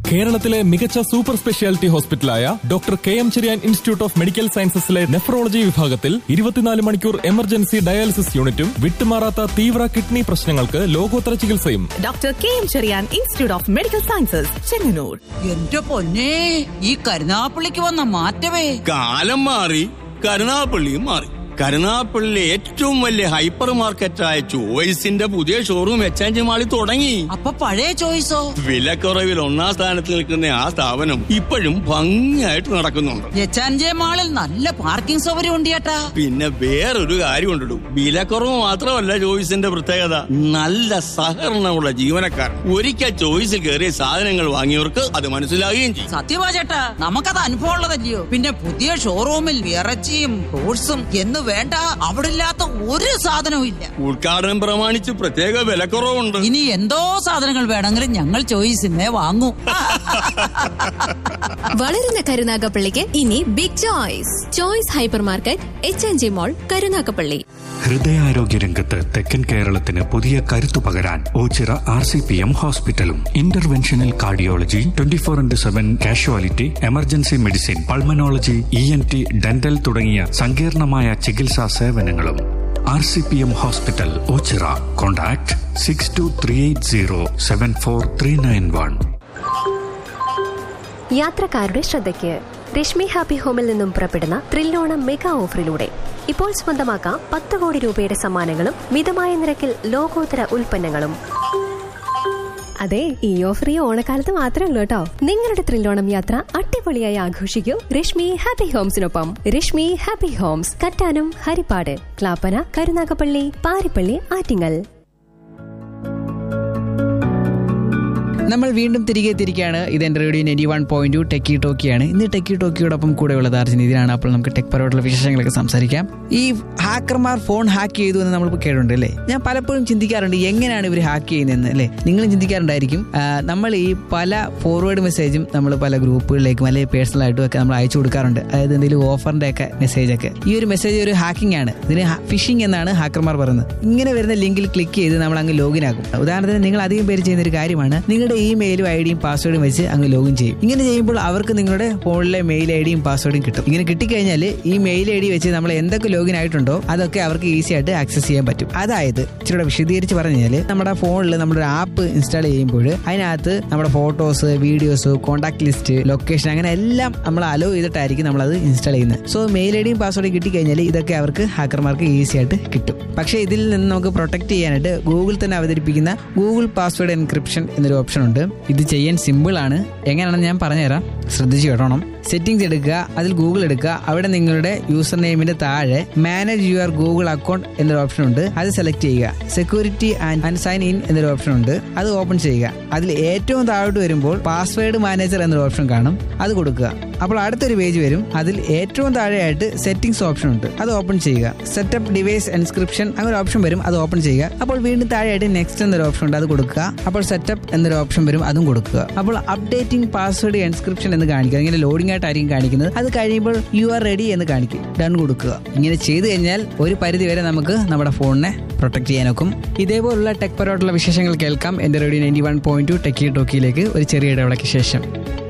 കേരളത്തിലെ മികച്ച super speciality ഹോസ്പിറ്റലായ doctor K M Cherian institute of medical സയൻസസിലെ നെഫ്രോളജി വിഭാഗത്തിൽ ഇരുപത്തിനാല് മണിക്കൂർ എമർജൻസി ഡയാലിസിസ് യൂണിറ്റും വിട്ടുമാറാത്ത തീവ്ര കിഡ്നി പ്രശ്നങ്ങൾക്ക് ലോകോത്തര ചികിത്സയും doctor K M Cherian institute of medical sciences Chengannur എന്റെ പൊന്നെ ഈ കരുനാപ്പള്ളിക്ക് വന്ന മാറ്റമേ കാലം മാറി കരുനാപ്പള്ളിയും മാറി കരുനാപ്പള്ളിയിലെ ഏറ്റവും വലിയ ഹൈപ്പർ മാർക്കറ്റായ ചോയ്സിന്റെ പുതിയ ഷോറൂം എക്സ്ചേഞ്ച് മാളിൽ തുടങ്ങി അപ്പൊ പഴയ ചോയ്സോ വിലക്കുറവിൽ ഒന്നാം സ്ഥാനത്ത് നിൽക്കുന്ന ആ സ്ഥാപനം ഇപ്പോഴും ഭംഗിയായിട്ട് നടക്കുന്നുണ്ട് എച്ചാൻജെ മാളിൽ നല്ല പാർക്കിംഗ് സൗകര്യം ഉണ്ട് ചേട്ടാ പിന്നെ വേറൊരു കാര്യം ഉണ്ടിടും വിലക്കുറവ് മാത്രമല്ല ചോയ്സിന്റെ പ്രത്യേകത നല്ല സഹകരണമുള്ള ജീവനക്കാർ ഒരിക്കൽ ചോയ്സിൽ കയറിയ സാധനങ്ങൾ വാങ്ങിയവർക്ക് അത് മനസ്സിലാകുകയും ചെയ്യും സത്യമാ ചേട്ടാ നമുക്കത് അനുഭവം ഉള്ളതല്ലയോ പിന്നെ പുതിയ ഷോറൂമിൽ ഇറച്ചിയും ഫ്രൂട്ട്സും എന്ന് വേണ്ട അവിടെ ഇല്ലാത്ത ഒരു സാധനവും ഇല്ല ഉദ്ഘാടനം പ്രമാണിച്ച് പ്രത്യേക വിലക്കുറവുണ്ട് ഇനി എന്തോ സാധനങ്ങൾ വേണമെങ്കിലും ഞങ്ങൾ ചോയ്സിനെ വാങ്ങൂ വളരുന്ന കരുനാഗപ്പള്ളിക്ക് ഇനി big choice choice hyper market H N G mall Karunagappally ഹൃദയാരോഗ്യ രംഗത്ത് തെക്കൻ കേരളത്തിന് പുതിയ കരുത്തു പകരാൻ Oachira R C P M ഹോസ്പിറ്റലും interventional cardiology twenty four into seven casualty emergency medicine pulmonology E N T dental തുടങ്ങിയ സങ്കീർണമായ ചികിത്സാ സേവനങ്ങളും R C P M hospital Oachira contact six two three eight zero seven four three nine one യാത്രക്കാരുടെ ശ്രദ്ധയ്ക്ക് Rashmi happy ഹോമിൽ നിന്നും പുറപ്പെടുന്ന Thrillonam mega ഓഫറിലൂടെ ഇപ്പോൾ സ്വന്തമാക്കാം പത്ത് കോടി രൂപയുടെ സമ്മാനങ്ങളും മിതമായ നിരക്കിൽ ലോകോത്തര ഉൽപ്പന്നങ്ങളും അതെ ഈ ഓഫർ ഈ ഓണക്കാലത്ത് മാത്രമേ ഉള്ളൂ കേട്ടോ നിങ്ങളുടെ ത്രില്ലോണം യാത്ര അടിപൊളിയായി ആഘോഷിക്കൂ രശ്മി ഹാപ്പി ഹോംസിനൊപ്പം രശ്മി ഹാപ്പി ഹോംസ് കറ്റാനം ഹരിപ്പാട് ക്ലാപ്പന കരുനാഗപ്പള്ളി പാരിപ്പള്ളി ആറ്റിങ്ങൽ നമ്മൾ വീണ്ടും തിരികെ തിരിക്കുകയാണ് ഇത് എൻ്റെ radio ninety one point two techie ടോക്കിയാണ് ഇന്ന് ടെക്കി ടോക്കിയോടൊപ്പം കൂടെ ഉള്ളത് അർജുൻ ഇതിനാണ് അപ്പോൾ നമുക്ക് ടെക് പരമായിട്ടുള്ള വിശേഷങ്ങളൊക്കെ സംസാരിക്കാം ഈ ഹാക്കർമാർ ഫോൺ ഹാക്ക് ചെയ്തു എന്ന് നമ്മളിപ്പോൾ കേട്ടിട്ടുണ്ട് അല്ലേ ഞാൻ പലപ്പോഴും ചിന്തിക്കാറുണ്ട് എങ്ങനെയാണ് ഇവർ ഹാക്ക് ചെയ്യുന്നതെന്ന് അല്ലേ നിങ്ങളും ചിന്തിക്കാറുണ്ടായിരിക്കും ആ, നമ്മൾ ഈ പല ഫോർവേഡ് മെസ്സേജും നമ്മൾ പല ഗ്രൂപ്പുകളിലേക്കും അല്ലെങ്കിൽ പേഴ്സണൽ ആയിട്ടും ഒക്കെ നമ്മൾ അയച്ചു കൊടുക്കാറുണ്ട് അതായത് എന്തെങ്കിലും ഓഫറിന്റെ ഒക്കെ മെസ്സേജ് ഒക്കെ ഈ ഒരു മെസ്സേജ് ഒരു ഹാക്കിംഗ് ആണ് ഇതിന് ഫിഷിംഗ് എന്നാണ് ഹാക്കർമാർ പറയുന്നത് ഇങ്ങനെ വരുന്ന ലിങ്കിൽ ക്ലിക്ക് ചെയ്ത് നമ്മൾ അങ്ങ് ലോഗിൻ ആകും ഉദാഹരണത്തിന് നിങ്ങൾ അധികം പേര് ചെയ്യുന്ന ഒരു കാര്യമാണ് നിങ്ങളുടെ ഇമെയിലും ഐ ഡിയും പാസ്വേഡും വെച്ച് അങ്ങ് ലോഗിൻ ചെയ്യും ഇങ്ങനെ ചെയ്യുമ്പോൾ അവർക്ക് നിങ്ങളുടെ ഫോണിലെ മെയിൽ ഐ ഡിയും പാസ്വേഡും കിട്ടും ഇങ്ങനെ കിട്ടിക്കഴിഞ്ഞാൽ ഈ മെയിൽ ഐ ഡി വെച്ച് നമ്മൾ എന്തൊക്കെ ലോഗിൻ ആയിട്ടുണ്ടോ അതൊക്കെ അവർക്ക് ഈസി ആയിട്ട് ആക്സസ് ചെയ്യാൻ പറ്റും അതായത് ഇച്ചിരി വിശദീകരിച്ച് പറഞ്ഞാൽ നമ്മുടെ ഫോണിൽ നമ്മുടെ ഒരു ആപ്പ് ഇൻസ്റ്റാൾ ചെയ്യുമ്പോൾ അതിനകത്ത് നമ്മുടെ photos videos contact list location അങ്ങനെ എല്ലാം നമ്മൾ അലോ ചെയ്തിട്ടായിരിക്കും നമ്മളത് ഇൻസ്റ്റാൾ ചെയ്യുന്നത് സോ മെയിൽ ഐ ഡിയും പാസ്വേഡും കിട്ടിക്കഴിഞ്ഞാൽ ഇതൊക്കെ അവർക്ക് ഹാക്കർമാർക്ക് ഈസി ആയിട്ട് കിട്ടും പക്ഷേ ഇതിൽ നിന്ന് നമുക്ക് പ്രൊട്ടക്ട് ചെയ്യാനായിട്ട് ഗൂഗിൾ തന്നെ അവതരിപ്പിക്കുന്ന ഗൂഗിൾ പാസ്വേഡ് എൻക്രിപ്ഷൻ എന്നൊരു ഓപ്ഷൻ ഉണ്ട് ഇത് ചെയ്യാൻ സിമ്പിൾ ആണ് എങ്ങനെയാണെന്ന് ഞാൻ പറഞ്ഞുതരാം ശ്രദ്ധിച്ചു കേട്ടോണം സെറ്റിംഗ്സ് എടുക്കുക അതിൽ ഗൂഗിൾ എടുക്കുക അവിടെ നിങ്ങളുടെ യൂസർ നെയിമിന്റെ താഴെ മാനേജ് യുവർ ഗൂഗിൾ അക്കൗണ്ട് എന്നൊരു ഓപ്ഷൻ ഉണ്ട് അത് സെലക്ട് ചെയ്യുക സെക്യൂരിറ്റി ആൻഡ് സൈൻ ഇൻ എന്നൊരു ഓപ്ഷൻ ഉണ്ട് അത് ഓപ്പൺ ചെയ്യുക അതിൽ ഏറ്റവും താഴോട്ട് വരുമ്പോൾ പാസ്വേഡ് മാനേജർ എന്നൊരു ഓപ്ഷൻ കാണും അത് കൊടുക്കുക അപ്പോൾ അടുത്തൊരു പേജ് വരും അതിൽ ഏറ്റവും താഴെയായിട്ട് സെറ്റിംഗ്സ് ഓപ്ഷൻ ഉണ്ട് അത് ഓപ്പൺ ചെയ്യുക സെറ്റപ്പ് ഡിവൈസ് എൻസ്ക്രിപ്ഷൻ അങ്ങനെ ഒരു ഓപ്ഷൻ വരും അത് ഓപ്പൺ ചെയ്യുക അപ്പോൾ വീണ്ടും താഴെയായിട്ട് നെക്സ്റ്റ് എന്നൊരു ഓപ്ഷൻ ഉണ്ട് അത് കൊടുക്കുക അപ്പോൾ സെറ്റപ്പ് എന്നൊരു ഓപ്ഷൻ വരും അതും കൊടുക്കുക അപ്പോൾ അപ്ഡേറ്റിംഗ് പാസ്വേഡ് എൻസ്ക്രിപ്ഷൻ എന്ന് കാണിക്കുക ഇങ്ങനെ ലോഡിംഗ് ആയിട്ടായിരിക്കും കാണിക്കുന്നത് അത് കഴിയുമ്പോൾ യു ആർ റെഡി എന്ന് കാണിക്കും ഡൺ കൊടുക്കുക ഇങ്ങനെ ചെയ്തു കഴിഞ്ഞാൽ ഒരു പരിധി വരെ നമുക്ക് നമ്മുടെ ഫോണിനെ പ്രൊട്ടക്ട് ചെയ്യാനൊക്കും ഇതേപോലുള്ള ടെക് പരമായിട്ടുള്ള വിശേഷങ്ങൾ കേൾക്കാം എന്റെ radio ninety one point two techie ടോക്കിയിലേക്ക് ഒരു ചെറിയ ഇടവേളയ്ക്ക് ശേഷം